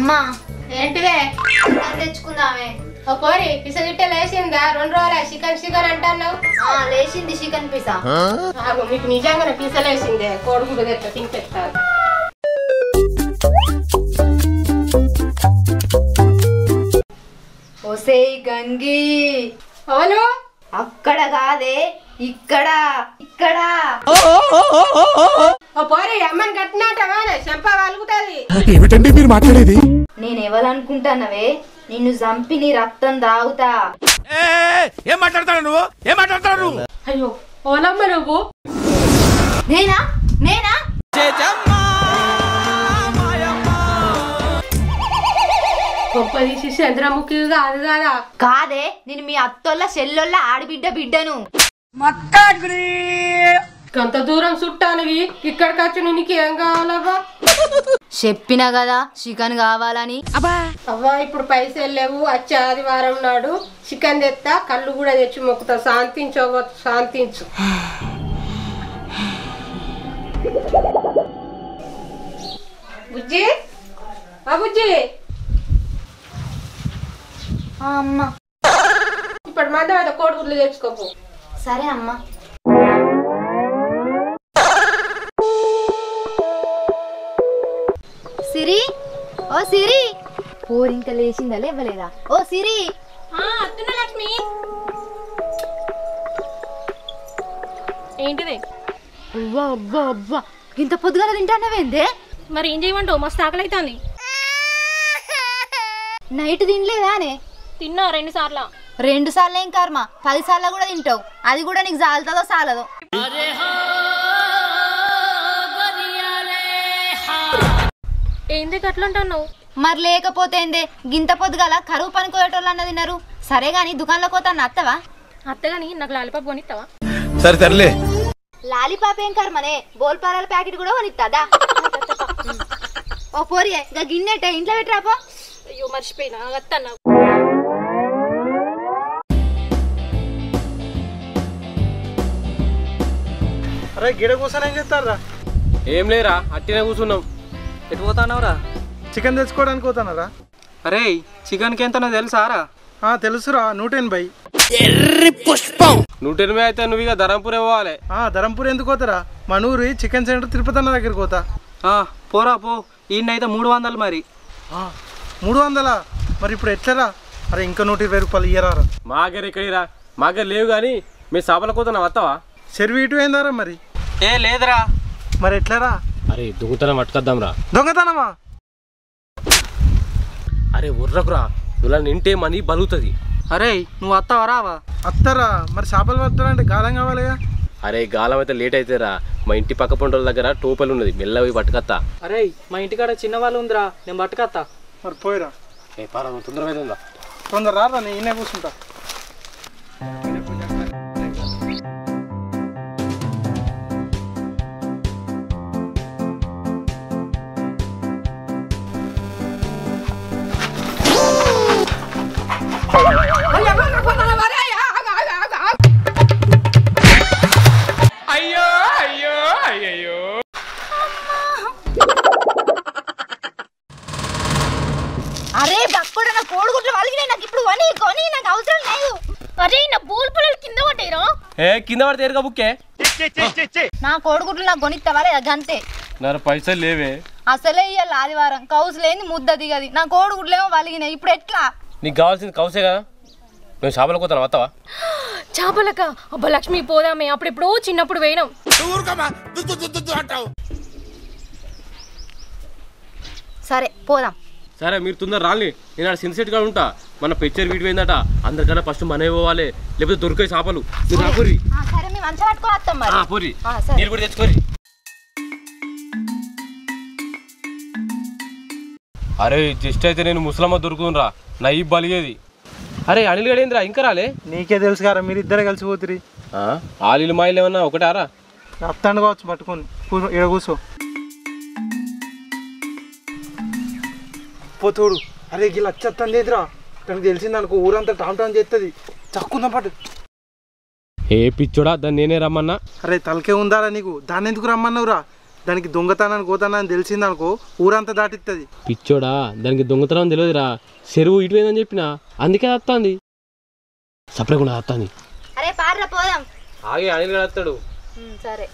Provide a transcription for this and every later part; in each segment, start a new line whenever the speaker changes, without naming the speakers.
అమ్మా
ఏంటిదే
చికెన్ తెచ్చుకుందామే
ఓ కోరి పిసగిట్ట లేచిందా రెండు రోజుల చికెన్ చికెన్ అంటున్నావు
ఆ, లేచింది చికెన్ పిసా
ఆగు, మీకు నిజంగానే పిసలేసిందే కోడిగుడ్డు తెస్తా తింపెత్తారు
ఒసేయ్ గంగి
అవును
అక్కడ కాదే ఇక్కడ ఇక్కడ
ఓ పోరి అమ్మని కట్టినట్టవా చెంప వలుగుతుంది
ఏమిటండి మీరు మాట్లాడేది
నేను ఎవరనుకుంటానవే నిన్ను చంపి నీ రక్తం తాగుతా
ఏం మాట్లాడతాడు నువ్వు ఏం మాట్లాడతాడు నువ్వు
అయ్యో ఓలమ్మ నువ్వు
నేనా నేనా
గొప్ప తీసి చంద్రముఖి కాదు కాదా
కాదే నేను మీ అత్తోళ్ళ చెల్లొల్ల ఆడిబిడ్డ బిడ్డను
కొంత దూరం చుట్టానివి ఇక్కడికి వచ్చి నీకు ఏం కావాలవ్వా
చెప్పినా కదా చికెన్ కావాలని
అవ్వా ఇప్పుడు పైసలు లేవు వచ్చే ఆదివారం నాడు చికెన్ తెస్తా కళ్ళు కూడా తెచ్చి మొక్కుతా శాంతించవ శాంతించు బుజ్జి ఆ బుజ్జి
ఆ, అమ్మ
ఇప్పుడు మందం అయితే కోడిగుడ్లు తెచ్చుకోపు
సరే అమ్మ సిరి ఓ సిరి పోరింక లేచిందా లేవలేదా ఓ సిరి
లక్ష్మి ఏంటిది
అవ్వా అవ్వా అవ్వా ఇంత పొద్దుగాల తింటానవేందే
మరి ఏం చేయమంటావు మస్తు ఆకలి అవుతుంది
నైట్ తినలేదానే
తిన్నా రెండు సార్లు
రెండు సార్లు ఏం కర్మ పది సార్లు కూడా తింటావు అది కూడా నీకు చాలుతుందో చాలదో
ఏంది అట్లుంటున్నావు
మరి లేకపోతే ఏందే గింత పొద్దుగాల కరువు పని కోయటోళ్ళు అన్న తిన్నారు సరే గాని దుకాణంలోకి పోతా అత్తవా
అత్తగాని నాకు లాలిపాప్ కొనిస్తావా
సరే సర్లే
లాలీపాప్ ఏం కర్మనే బోల్పారాల ప్యాకెట్ కూడా కొనిస్తుందా ఓ పోరియే ఇంకా గిన్నెట ఇంట్లో పెట్టరాపో
అయ్యో మర్చిపోయినా అత్తన్నా
అరే గిడ కూర్చొని ఏం చేస్తారా
ఏం లేరా అట్టినే కూర్చున్నాం
ఎటు పోతానవరా
చికెన్ తెచ్చుకోవడానికి పోతానరా
అరే చికెన్కి ఎంతనో తెలుసారా
ఆ, తెలుసురా నూట ఎనభై
నూట ఎనభై అయితే నువ్వు ఇక ధరంపూరే పోవాలి
ఆ, ధరంపూర్ ఎందుకు పోతారా మనూరి చికెన్ సెంటర్ తిరుపతి అన్న దగ్గరికి పోతా
ఆ, పోరా పో ఈయనైతే మూడు వందలు మరి
ఆ, మూడు వందలా మరి ఇప్పుడు ఎట్లరా అరే ఇంకా నూట ఇరవై రూపాయలు ఇయ్యరా
మా దగ్గర ఎక్కడిరా మా దగ్గర లేవు కానీ మీ చేపల కూతున్నా వస్తావా
చెరువు ఇటు అయిందారా మరి
ఏ లేదురా
మరి ఎట్లరా
అరే దొంగతనం పట్టుకొద్దాం రా
దొంగతనమా
అరే ఉర్రకురా ఇలా నింటే మనీ బలుగుతుంది
అరే నువ్వు వస్తావా రావా
అత్తరా మరి చేపలు పట్టాలంటే గాలం కావాలిగా
అరే గాలం అయితే లేట్ అయితే రా మా ఇంటి పక్క పంటల దగ్గర టోపలు ఉన్నది మెల్ల పోయి పట్టుకత్తా
అరే మా ఇంటికాడ చిన్న వాళ్ళు ఉందిరా నేను పట్టుకత్తా
మరి పోయిరా
ఏ పారా తొందరగా ఉందా
తొందర రారా నేను ఈయనే కూర్చుంటా
అరే బక్కుడు నా కోడిగుడ్లు వలిగినాయి నాకు ఇప్పుడు కొని కొని నాకు అవసరం లేదు
అరే నా బోల్ పొలాలు కింద పడ్డాయిరా
ఏ కింద పడితే ఎరుగా బుక్కే
నా కోడిగుడ్లు నాకు కొనిస్తావా లేదా గంతే
నా పైసలు లేవే
అసలే ఇయ్యాలి ఆదివారం కౌసు లేని ముద్ద దిగది నా కోడిగుడ్లు ఏమో వలిగినాయి ఇప్పుడు ఎట్లా
నీకు కావాల్సింది కౌసే కదా మేము చేపల కూతున్నా వస్తావా
చేపలక అబ్బా లక్ష్మి పోదామే అప్పుడెప్పుడో చిన్నప్పుడు పోయినాం
సరే పోదాం
సరే మీరు తొందర రాలి నేను ఆడ సిన్సెట్ గా ఉంటా మన పిక్చర్ వీడియో ఏందట అందరికన్నా ఫస్ట్ మనమే పోవాలి లేకపోతే దొరికే చేపలు మీరు రాకూరి
ఆ, సరే మేము మంచిగా పట్టుకొని వస్తాం మరి
పూరి
ఆ, సరే.
మీరు కూడా తెచ్చుకోరి అరే జస్ట్ అయితే నేను ముసలమ్మ దొరుకుతుండ్రా నా ఈ బలిగేది అరే అనిల్ గడేంద్రా ఇంకా రాలే
నీకే తెలుసు కదా మీరు ఇద్దరే కలిసి పోతురి
ఆలీలు మాయిలు ఏమన్నా ఒకటారా
అత్తాండు కావచ్చు పట్టుకొని కూర్చో ఈడ కూర్చో పోతుడు అరే గిల్ వచ్చేస్తుంది ఎదురా తనకు తెలిసింది అనుకో ఊరంతా టామ్ టామ్ చేస్తుంది చక్కుందాం పట్టు
ఏ పిచ్చోడా దాన్ని నేనే రమ్మన్నా
అరే తలకే ఉందారా నీకు దాన్ని ఎందుకు రమ్మన్నావురా దానికి దొంగతనానికి పోతానని తెలిసిందనుకో ఊరంతా దాటిస్తుంది
పిచ్చోడా దానికి దొంగతనం తెలియదురా చెరువు ఇటు పోయిందని చెప్పిన అందుకే వస్తుంది సపరేకుండా వస్తుంది
అరే పార్రా పోదాం
ఆగి అనిల్ గడు వస్తాడు
ఉమ్, సరే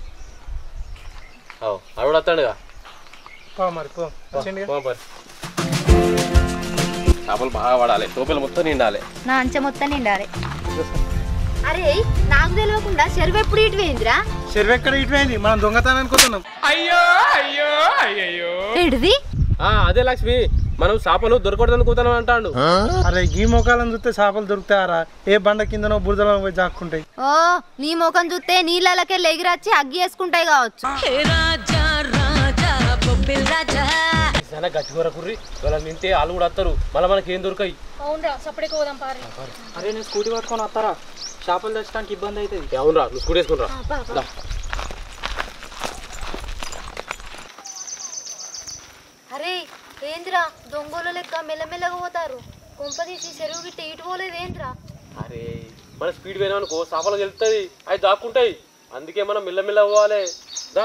అడు వస్తాడుగా
పో మరి పో వచ్చిండు కదా.
చేపలు బాగా పడాలి టోపీలు మొత్తం నిండాలి
నా అంచె మొత్తం నిండాలి అరే నాకు తెలియకుండా చెరువు ఎప్పుడు ఇటు పోయిందిరా
చెరువు ఎక్కడ ఇటు పోయింది మనం దొంగతనానికి పోతున్నాం
ఏంటిది
ఆ, అదే లక్ష్మి మనం చేపలు దొరకకూడదని కూతున్నాం అంటాడు
అరే ఈ మొఖాలను చూస్తే చేపలు దొరుకుతాయారా ఏ బండ కిందనో బురదలో పోయి జాక్కుంటాయి
ఓ నీ ముఖం చూస్తే నీళ్ళకే ఎగిరొచ్చి అగ్గి వేసుకుంటాయి కావచ్చు
చాలా గట్టి కొరకుర్రి వాళ్ళని నింతే వాళ్ళు కూడా వస్తారు మళ్ళీ మనకి ఏం దొరకాయి
అవునరా సపరేట్ పోదాం పారి
అరే నేను స్కూటీ పట్టుకొని వస్తారా చేపలు తెచ్చడానికి ఇబ్బంది అవుతుంది
అవునరా నువ్వు స్కూటీ వేసుకుని రా
అరే ఏంద్రా దొంగల లెక్క మెల్లమెల్లగా పోతారు కొంప తీసి చెరువు గిట్ట ఇటు పోలేదు ఏంద్రా
అరే మన స్పీడ్ పోయినా అనుకో చేపలు గెలుస్తుంది అవి దాక్కుంటాయి అందుకే మనం మెల్లమెల్ల పోవాలి దా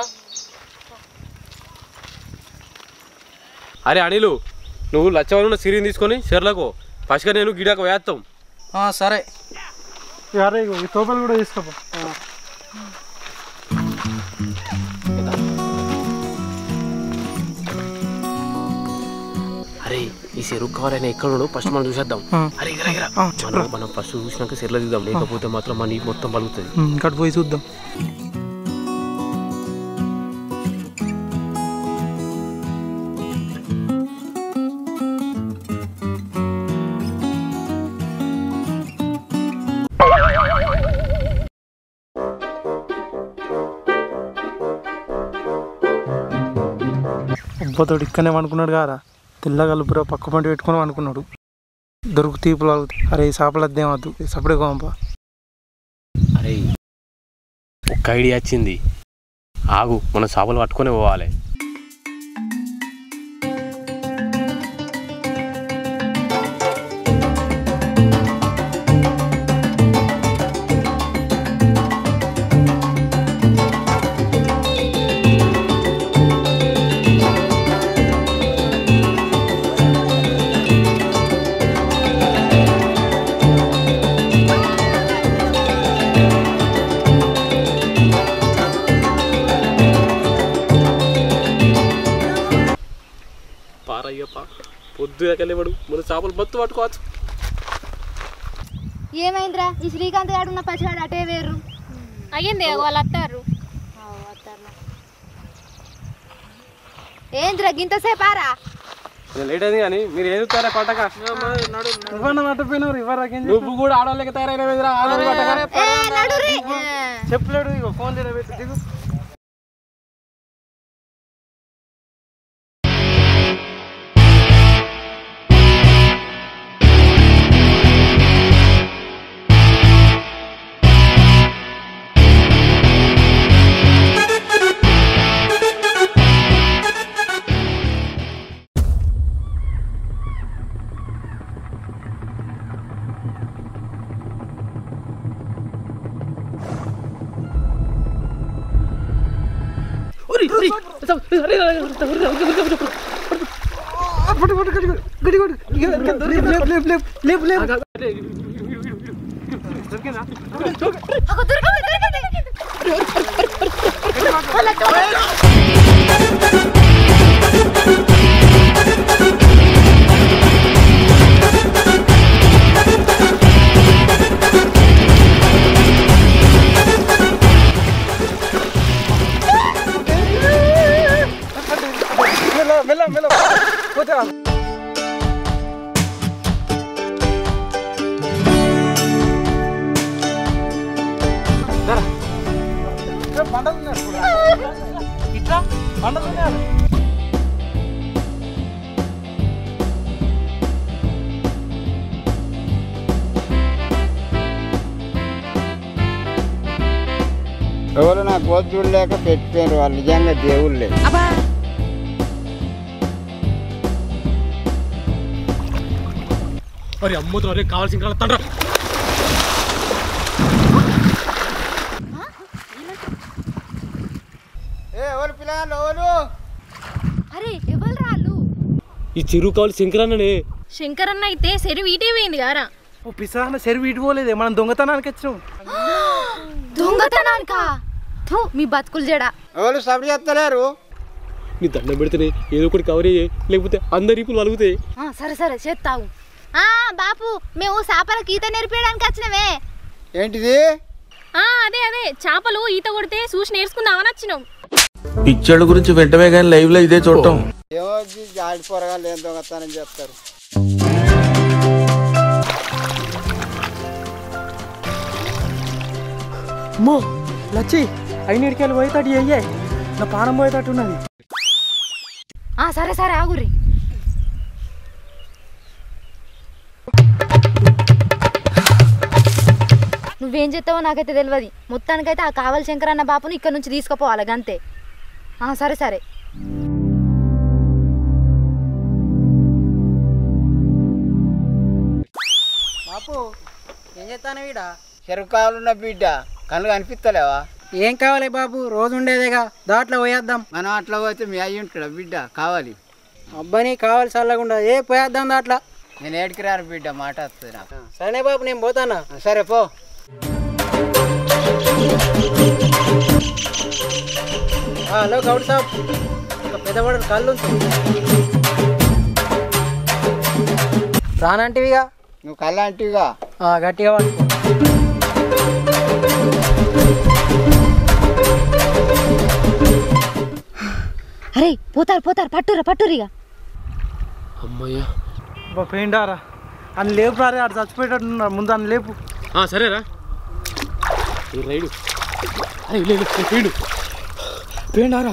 అరే అనిలు నువ్వు లచ్చవరం సిరిని తీసుకొని చెర్లకు ఫస్ట్గా నేను గిడాకు వేస్తాం
ఆ, సరే
అరే ఇగో ఈ తోపలు కూడా తీసుకోపో
అరే ఈ చెరువు కావాలని ఎక్కడ ఫస్ట్ మనం చూసేద్దాం అరే ఎగరా, ఎగరా. మనం మనం ఫస్ట్ చూసినాక చెర్ల దిద్దాం లేకపోతే మాత్రం మన ఈ మొత్తం పలుకుతుంది
ఇక్కడ పోయి చూద్దాం అబ్బతోడు ఇక్కడనే అనుకున్నాడు కారా తెల్లగలుపురా పక్క పంట పెట్టుకుని అనుకున్నాడు దొరుకు తీపులు అరే ఈ చేపలు అద్దేమద్దు సపడే కోంప
అరే ఒక ఐడియా వచ్చింది ఆగు మనం చేపలు పట్టుకొని పోవాలి పారయ్యప్ప పొద్దు ఎక్కలేవాడు మన చేపలు బత్తు పట్టుకోవచ్చు
ఏమైందిరా ఈ శ్రీకాంత్ గారు ఉన్న పసివాడు అటే వేర్రు
అయ్యింది వాళ్ళు వస్తారు
ఏంద్రా గింతసేపు ఆరా
లేట్ అయింది కానీ మీరు ఏం చూస్తారా కొట్టక
ఇవ్వన్న మట్టపోయినారు ఇవ్వరాకేం
నువ్వు కూడా ఆడవాళ్ళకి తయారైన ఆడవాళ్ళు కొట్టక
ఏ, నడురి.
చెప్పలేడు ఇగో ఫోన్ తీరా పెట్టి దిగు
అగో, దొరకదు, దొరకదు.
మెల్ల మెల్ల మెల్ల పోతా ఇట్లా బండలు
ఎవరు నా కోతి చూడలేక పెట్టిపోయారు వాళ్ళు నిజంగా దేవుళ్ళే
అరే అమ్ముతున్నారు అరే కావాల్సిన కాళ్ళ తండ్రి
ఏ ఎవరు పిల్లలు ఎవరు
అరే ఎవరు రాళ్ళు
ఈ చెరువు కావాలి శంకరన్ననే
శంకర్ అన్న అయితే సెరువు ఇటే పోయింది గారా
ఓ పిసా చెరువు ఇటు పోలేదే మనం దొంగతనానికి వచ్చినాం
దొంగతనానికా థు, మీ బతుకులు జడ
ఎవరు సబ్ చేస్తలేరు
నీ దండం పెడితేనే ఏదో ఒకటి కవర్ అయ్యే లేకపోతే అందరి ఇప్పుడు వలుగుతాయి
ఆ, సరే సరే చేస్తావు ఆ బాపు మేము చేపలకు ఈత నేర్పించడానికి వచ్చినవే
ఏంటిది
ఆ అదే అదే చేపలు ఈత కొడితే చూసి నేర్చుకుందామని వచ్చినాం
పిచ్చోళ్ళ గురించి వెంటనే కానీ లైవ్ లో ఇదే చూడటం
ఏమో జాడి పొరగాలు ఏం దొంగతనం చెప్తారు
అమ్మో లచ్చి అయినడికెళ్ళి పోయేటట్టు అయ్యే నా పానం పోయేటట్టు ఉన్నది
ఆ సరే సరే ఆగురి నువ్వేం చేస్తావో నాకైతే తెలియదు మొత్తానికైతే ఆ కావలి శంకర్ అన్న బాపుని ఇక్కడ నుంచి తీసుకుపోవాలి గంతే ఆ సరే సరే
బాపు ఏం చేస్తాను వీడ
చెరుకు కావాలన్న బిడ్డ కళ్ళు కనిపిస్తలేవా
ఏం కావాలి బాబు రోజు ఉండేదేగా దాంట్లో పోయేద్దాం
మనం అట్లా పోతే మీ అయ్యి ఉంటాడా బిడ్డ కావాలి
అబ్బాయి కావాలి చల్లకుండా ఏ పోయేద్దాం దాంట్లో
నేను ఏడికి రాను బిడ్డ మాట వస్తుంది నాకు
సరే బాబు నేను పోతానా
సరే పో
ఆ, హలో గౌడ్ సాబ్ ఒక పెద్దవాడు కళ్ళు ఉంచు. రానంటివిగా
నువ్వు కళ్ళ అంటివిగా
ఆ, గట్టిగా పట్టుకో
అరే పోతారు పోతారు పట్టురా పట్టురిగా
అమ్మయ్యా
అబ్బా పెయిండారా అని లేపు రారే ఆడు చచ్చిపోయేటట్టు ఉన్నాడు ముందు అని లేపు
ఆ, సరేరా ఏ రైడు అరే లేదు పోయిండు పోయిండారా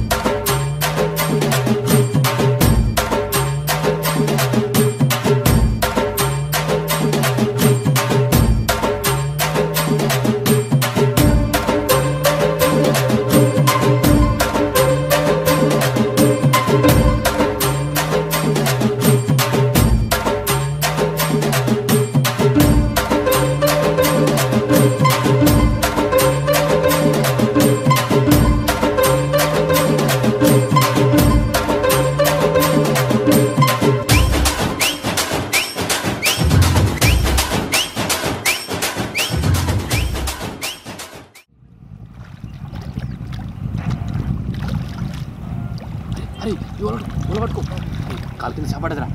అరే ఇవాళ ఇవాళ పట్టుకో కాలు కింద చేపడదురా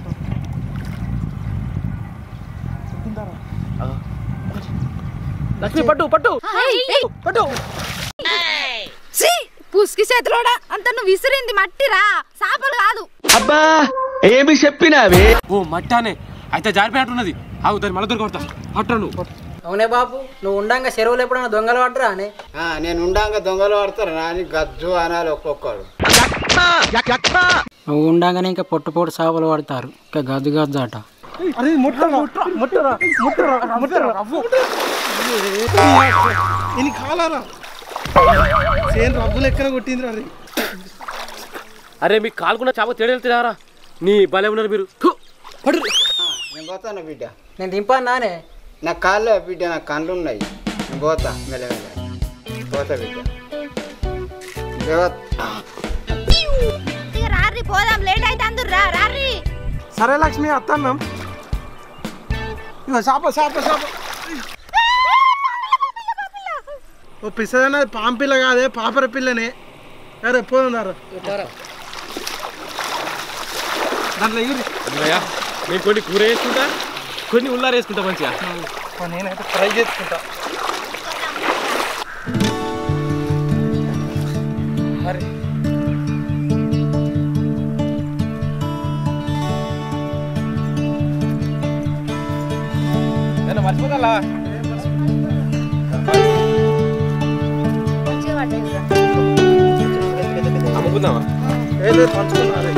లక్ష్మి పట్టు పట్టు పట్టు
పుస్కి చేతిలోడా అంత నువ్వు విసిరింది మట్టిరా చేపలు కాదు
అబ్బా ఏమి చెప్పినావే
ఓ మట్టానే అయితే జారిపోయినట్టున్నది ఆగు దాన్ని మళ్ళీ దొరకొడతా పట్టు నువ్వు
అవునే బాబు నువ్వు ఉండంగా చెరువులు ఎప్పుడైనా దొంగలు పట్టరా అని
ఆ, నేను ఉండంగా దొంగలు పడతారు నాని గజ్జు అనాలి ఒక్కొక్కడు
నువ్వు ఉండంగానే ఇంకా పొట్టు పొట్టు చేపలు పడతారు ఇంకా గజ్జు గజ్జు అట
అరే ముట్టరా ముట్టరా ముట్టరా ముట్టరా ఇది కాలారా సేన్ రవ్వులు ఎక్కడ కొట్టింది అది
అరే మీకు కాలుకున్న చేప తేడా వెళ్తున్నారా నీ భలే ఉన్నారు మీరు ఫు, పడు
నేను పోతాను బిడ్డ
నేను దింపాను నానే
నా కాళ్ళు బిడ్డ నా కళ్ళు ఉన్నాయి నేను పోతా మెల్లమెల్ల పోతా బిడ్డ దేవత్
ఇక రారి పోదాం లేట్ అయితే అందుర్రా రారి
సరే లక్ష్మి అత్తన్నాం ఇగో చేప చేప చేప ఓ పిసదన్న పాము పిల్ల కాదే పాపర పిల్లనే అరే పోదారా దాంట్లో ఎగిరి
అమ్మయ్యా నేను కొన్ని కూర వేసుకుంటా కొన్ని ఉల్లారు వేసుకుంటా మంచిగా
నేనైతే ట్రై చేసుకుంటా మరి
నేను మర్చిపోతా అమ్ముకుందామా
ఏదో పంచుకున్నారే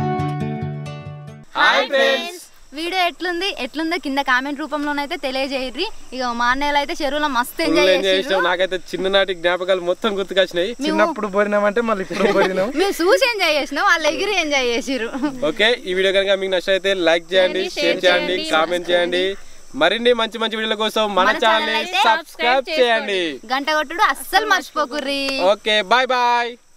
వీడియో ఎట్లుంది ఎట్లుందో కింద కామెంట్ రూపంలోనైతే తెలియజేయర్రి ఇక మా అన్నయ్యలు అయితే చెరువులో మస్తు ఎంజాయ్
ఎంజాయ్
చేసిర్రు
చేసినాం నాకైతే చిన్ననాటి జ్ఞాపకాలు మొత్తం గుర్తుకొచ్చినాయి
మేము
చిన్నప్పుడు పోరినామంటే మళ్ళీ ఇప్పుడు పోరినాం
మేము చూసి ఎంజాయ్ చేసినాం వాళ్ళు ఎగిరి ఎంజాయ్ చేసిర్రు
ఓకే ఈ వీడియో కనుక మీకు నచ్చితే లైక్ చేయండి
చేయండి,
షేర్
share
చేయండి
చేయండి,
కామెంట్ చేయండి మరిన్ని మంచి మంచి వీడియోల కోసం మన
మన ఛానల్
ఛానల్
అయితే
సబ్స్క్రైబ్ చేయండి
గంట కొట్టుడు అస్సలు మర్చిపోకుర్రి
ఓకే బాయ్ బాయ్